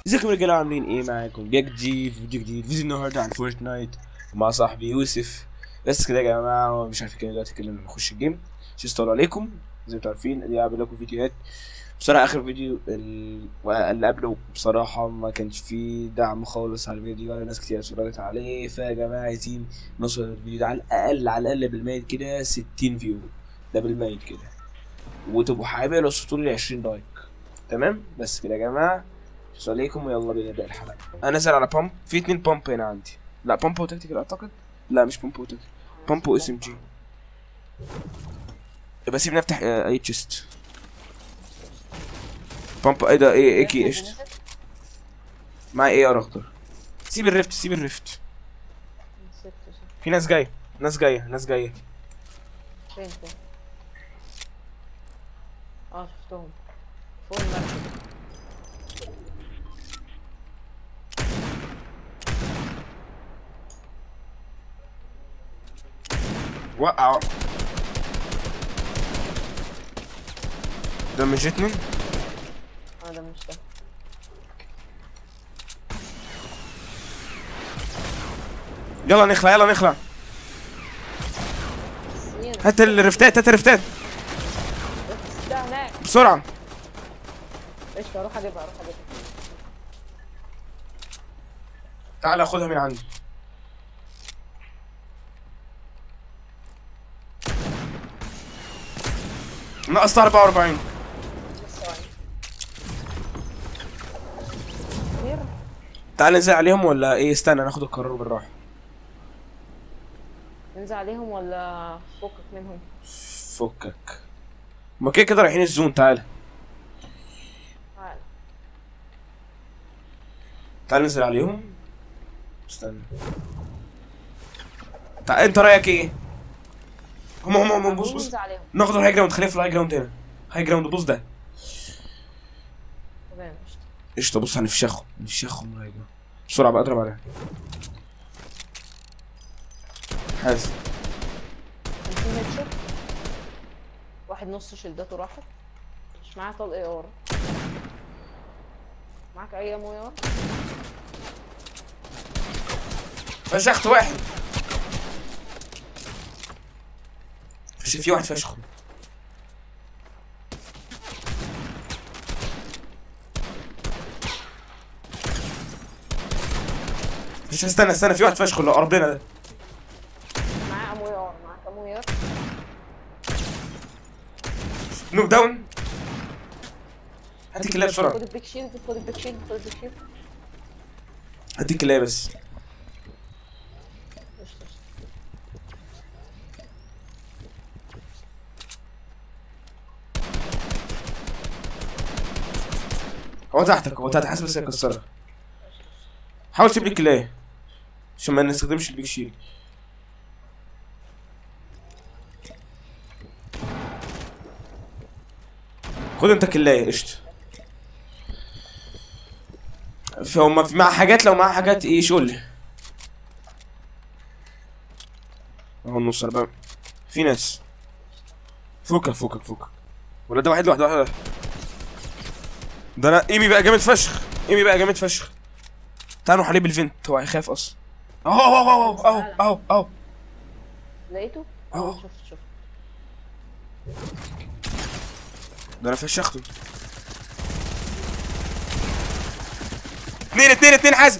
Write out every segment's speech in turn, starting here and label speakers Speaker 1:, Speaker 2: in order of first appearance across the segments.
Speaker 1: ازيكم يا رجاله عاملين ايه معاكم جاك جديد فيديو جديد فيديو النهارده عن فورتنايت مع صاحبي يوسف بس كده يا جماعه مش عارف كده دلوقتي اتكلم نخش الجيم مش السلام عليكم زي ما انتوا عارفين ادي بعمل لكم فيديوهات بصراحه اخر فيديو ال- اللي قبله بصراحه ما كانش فيه دعم خالص على الفيديو ولا ناس كتير اتفرجت عليه فيا جماعه عايزين نوصل الفيديو ده على الاقل على الاقل بالميت كده 60 فيو ده بالميت كده وتبقوا حبايبي لو وصلتوا لي 20 لايك تمام بس كده يا جماعه السلام عليكم ويلا بينا نبدا الحلقه انا نازل على بامب في اتنين بامب هنا عندي لا بامب وتكتيكال اعتقد لا مش بامب وتكتيكال بامب واس ام جي يبقى سيبني افتح آه، اي تشيست بامب ايه ده ايه ايه كي قشطه مع ايه يا اخضر سيب الريفت سيب الريفت في ناس جايه ناس جايه ناس جايه
Speaker 2: فين فين اه شفتهم فوق المركب
Speaker 1: وقع ده مش اتنين
Speaker 2: اه ده مش ده
Speaker 1: يلا نخلع يلا نخلع
Speaker 2: مين
Speaker 1: هات الرفتات هات الرفتات
Speaker 2: ده هناك
Speaker 1: بسرعه
Speaker 2: قشطة اروح اجيبها اروح اجيبها
Speaker 1: تعالى خدها من عندي نقصت 44
Speaker 2: بس ثواني كتير
Speaker 1: تعال ننزل عليهم ولا ايه استنى ناخد القرار بالراحه
Speaker 2: ننزل عليهم ولا فكك منهم
Speaker 1: فكك ما كده كده رايحين الزون تعال
Speaker 2: تعال
Speaker 1: تعال ننزل عليهم استنى تعال انت رايك ايه هم هم هم بص بص
Speaker 2: ننزل عليهم
Speaker 1: ناخد الهاي جراوند خلينا في الهاي جراوند هنا هاي جراوند بص ده
Speaker 2: تمام قشطة
Speaker 1: قشطه بص هنفشخهم هنفشخهم الهاي جراوند بسرعه بقى اضرب عليها حاسس
Speaker 2: كان في هيد شوت واحد نص شلداته راحت مش معاه طلق اي ار معاك اي امو اي ار
Speaker 1: فشخت واحد فش في واحد فشخ مش استنى استنى في واحد فشخ لو قربنا ده
Speaker 2: معاه امو اي ار معاك امو اي ار
Speaker 1: نوك داون هديك اللاب بسرعه
Speaker 2: خد البيك شيلد خد البيك شيلد خد البيك شيلد
Speaker 1: هديك اللاب بس
Speaker 2: قشطة قشطة.
Speaker 1: هو تحتك هو تحت حاسس بس هيكسرها حاول تجيب لي كلاية عشان ما نستخدمش البيك شيل خد انت كلاية قشطة فهم في- مع حاجات لو مع حاجات ايه شو لي اهو النص انا بقى في ناس فكك فكك فكك ولا ده واحد لوحده واحد لوحده ده انا ايمي بقى جامد فشخ ايمي بقى جامد فشخ تعالوا نروح عليه بالفنت هو هيخاف اصلا اهو اهو اهو اهو اهو اهو
Speaker 2: لقيته؟
Speaker 1: أهو.
Speaker 2: اه شفت شفت
Speaker 1: ده انا فشخته اتنين اتنين اتنين حازم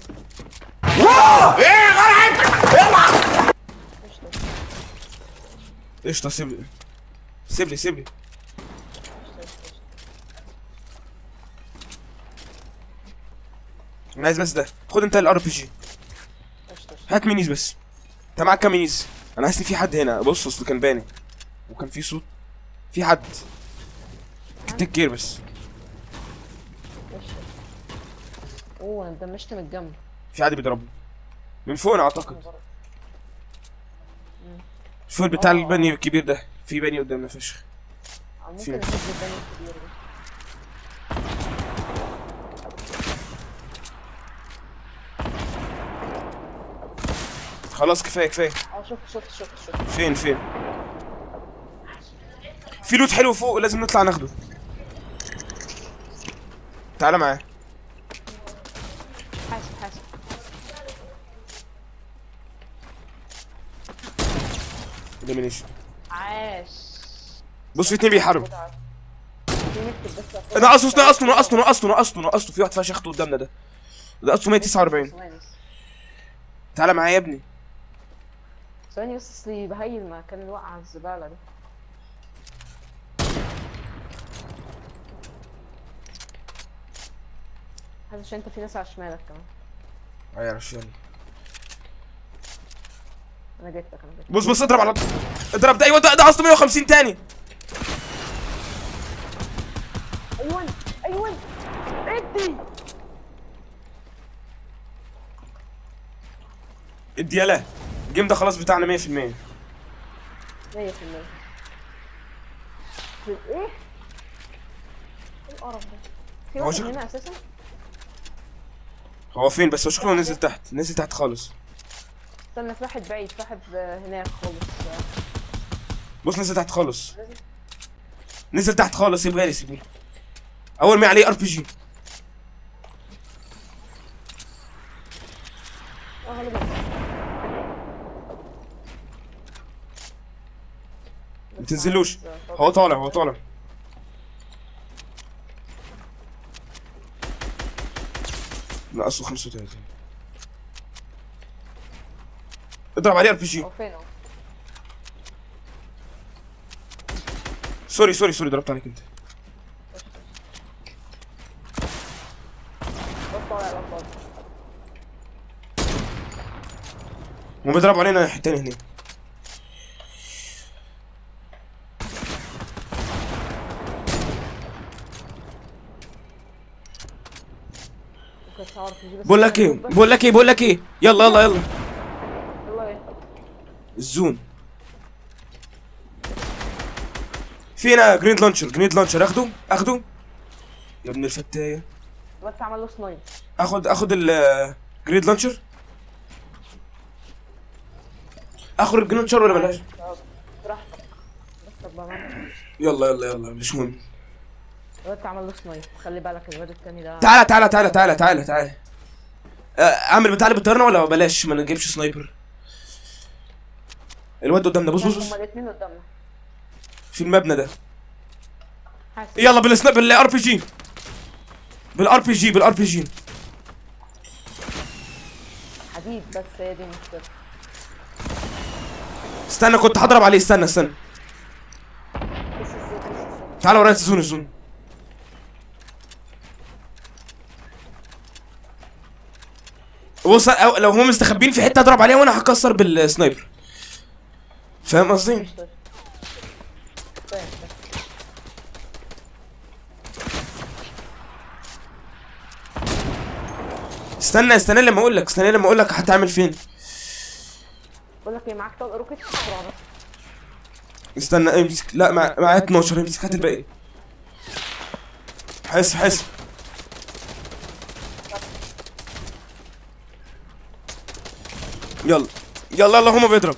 Speaker 2: قشطة
Speaker 1: قشطة سيب لي سيب لي سيب لي
Speaker 2: قشطة قشطة
Speaker 1: انا عايز بس ده خد انت الار بي جي
Speaker 2: قشطة قشطة
Speaker 1: هات مينيز بس انت معاك كام مينيز انا حاسس ان في حد هنا بص اصل كان باني وكان في صوت في حد تك كير بس
Speaker 2: قشطة اوه انا دمشت من الجنب
Speaker 1: في حد بيضربني من فوق اعتقد الفوق بتاع
Speaker 2: آه.
Speaker 1: البني الكبير ده في بني قدامنا فشخ
Speaker 2: أو
Speaker 1: في-
Speaker 2: ممكن اسيب البني الكبير ده
Speaker 1: خلاص كفايه كفايه
Speaker 2: اه شفت شفت شفت شفت
Speaker 1: فين فين في لوت حلو فوق لازم نطلع ناخده تعالى معايا دومينيشن
Speaker 2: عاش
Speaker 1: بص في اتنين بيحاربوا
Speaker 2: متعة. في نكتب بس أخد-
Speaker 1: نقصه نقصه نقصه نقصه نقصه نقصه في واحد فشخته قدامنا ده نقصه 149
Speaker 2: ثواني بس.
Speaker 1: تعالى معايا يا ابني
Speaker 2: ثواني بس اصلي بهيل ما كان الوقع على الزبالة ده حاسس عشان انت في ناس على شمالك كمان
Speaker 1: عارف يعني
Speaker 2: انا جيتك انا جيتك
Speaker 1: بص بص اضرب على اضرب ده ايوه ده ده اصله 150 تاني
Speaker 2: ايوه ايوه ادي
Speaker 1: ادي يلا الجيم ده خلاص بتاعنا 100%
Speaker 2: 100% في ايه؟ ايه القرف ده؟ في
Speaker 1: هو
Speaker 2: واحد
Speaker 1: شكله-
Speaker 2: هنا اساسا؟
Speaker 1: هو فين بس هو شكله نزل تحت نزل تحت خالص
Speaker 2: استنى في واحد بعيد في واحد آه، هناك خالص آه،
Speaker 1: بص نزل تحت خالص نزل تحت خالص سيبها لي سيبها لي اول ما عليه ار بي جي
Speaker 2: اه غالبا
Speaker 1: ما تنزلوش هو طالع هو طالع ناقصه 35 اضرب عليه ار بي جي
Speaker 2: هو فين هو؟
Speaker 1: سوري سوري سوري ضربت عليك انت
Speaker 2: هو طالع لا طالع
Speaker 1: هم بيضربوا علينا الناحية التانية هناك
Speaker 2: ما كنتش هعرف اجيب بس
Speaker 1: بقول لك ايه
Speaker 2: بس-
Speaker 1: بقول لك ايه بقول لك ايه يلا يلا يلا
Speaker 2: يلا ايه
Speaker 1: الزون في هنا جريد لانشر جريد لانشر اخده اخده يا ابن الفتايه
Speaker 2: الواد عمل له سنايب
Speaker 1: اخد اخد الجريد لانشر اخد الجريد لانشر ولا بلاش
Speaker 2: براحتك براحتك بقى معاك.
Speaker 1: يلا يلا يلا مش مهم
Speaker 2: الواد عمل له سنايب خلي بالك الواد التاني ده
Speaker 1: تعالى تعالى تعالى تعالى تعالى تعالى آه، اعمل بتاع اللي بالطيران ولا بلاش ما نجيبش سنايبر الواد قدامنا بص بص بص
Speaker 2: هما الاتنين قدامنا
Speaker 1: في المبنى ده
Speaker 2: حاسس
Speaker 1: يلا بالسنايب بالار بي جي بالار بي جي بالار بي جي
Speaker 2: حديد بس هي دي المشكلة
Speaker 1: استنى كنت هضرب عليه استنى استنى
Speaker 2: بس الزيت بس الزيت
Speaker 1: تعالى ورايا الزون الزون بص أو- لو هم مستخبين في حته اضرب عليها وانا هكسر بالسنايبر فاهم قصدي؟
Speaker 2: مش فاهم فاهم فاهم.
Speaker 1: استنى استنى لما اقول لك استنى لما اقول لك هتعمل فين
Speaker 2: بقول لك ايه معاك طلق روكيت بسرعة بس
Speaker 1: استنى امسك لا مع معايا 12 امسك هات الباقي حس حس يلا يلا يلا هما بيضرب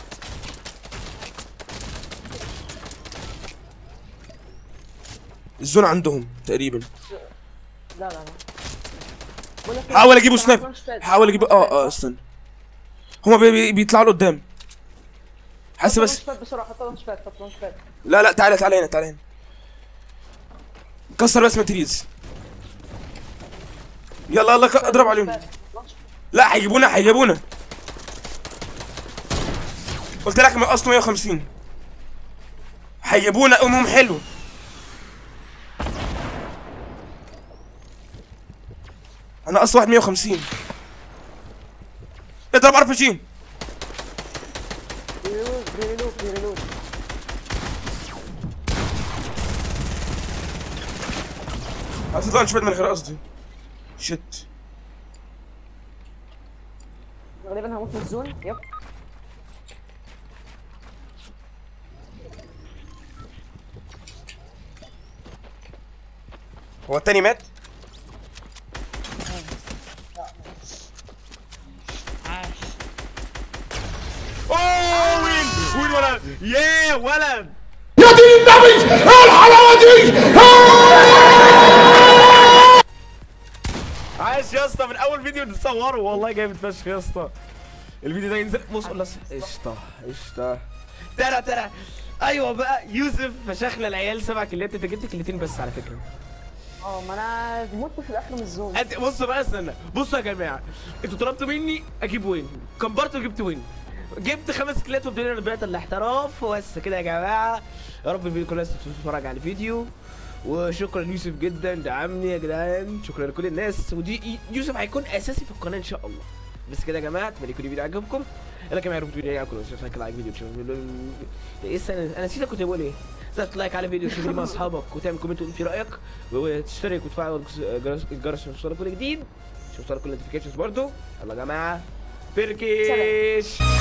Speaker 1: الزون عندهم تقريبا
Speaker 2: لا لا لا بقول لك إيه،
Speaker 1: حاول اجيبه
Speaker 2: أنت معاك
Speaker 1: سنايبر
Speaker 2: لانش باد.
Speaker 1: حاول اجيبه اه اه استنى هما بي بي بيطلعوا لقدام حس
Speaker 2: حط
Speaker 1: بس
Speaker 2: لانش باد بسرعة حط لانش باد حط لانش باد
Speaker 1: لا لا تعالى تعالى هنا تعالى هنا كسر بس ماتريز يلا يلا ك- اضرب عليهم
Speaker 2: لانش باد.
Speaker 1: لا هيجيبونا هيجيبونا قلت لك من اصله 150 هيجيبونا امهم حلو انا اصل واحد 150 اضرب ار بي جي
Speaker 2: بيريلود بيريلود بيريلود
Speaker 1: هتطلع شويه من غير قصدي شت
Speaker 2: غالبا هموت من الزون يب
Speaker 1: هو التاني مات
Speaker 2: عاش
Speaker 1: اوه وين وين ولد ياه ولد عاش يا اسطى من اول فيديو نصوره والله جامد فشخ يا اسطى الفيديو ده ينزل بص قول قشطه قشطه ترى ترى ايوه بقى يوسف فشخنا العيال سبع كليات انت جبت كليتين بس على فكره
Speaker 2: اه ما انا مت في الاخر من الزوم
Speaker 1: انت بصوا بقى استنى بصوا يا جماعه انتوا طلبتوا مني اجيب وين كمبرت وجبت وين جبت خمس كلات وابتدينا نبات الاحتراف بس كده يا جماعه يا رب الفيديو كل الناس تتفرج على الفيديو وشكرا يوسف جدا دعمني يا جدعان شكرا لكل الناس ودي يوسف هيكون اساسي في القناه ان شاء الله بس كده يا جماعه اتمنى يكون الفيديو عجبكم انا كمان عرفت الفيديو عجبكم بس لايك على الفيديو ايه السنه انا نسيت كنت بقول ايه تحط لايك على الفيديو تشوف مع اصحابك وتعمل كومنت وتقول في رايك وتشترك وتفعل الجرس الجرس عشان يوصلك كل جديد عشان يوصلك كل النوتيفيكيشنز برضه يلا يا جماعه بيركيش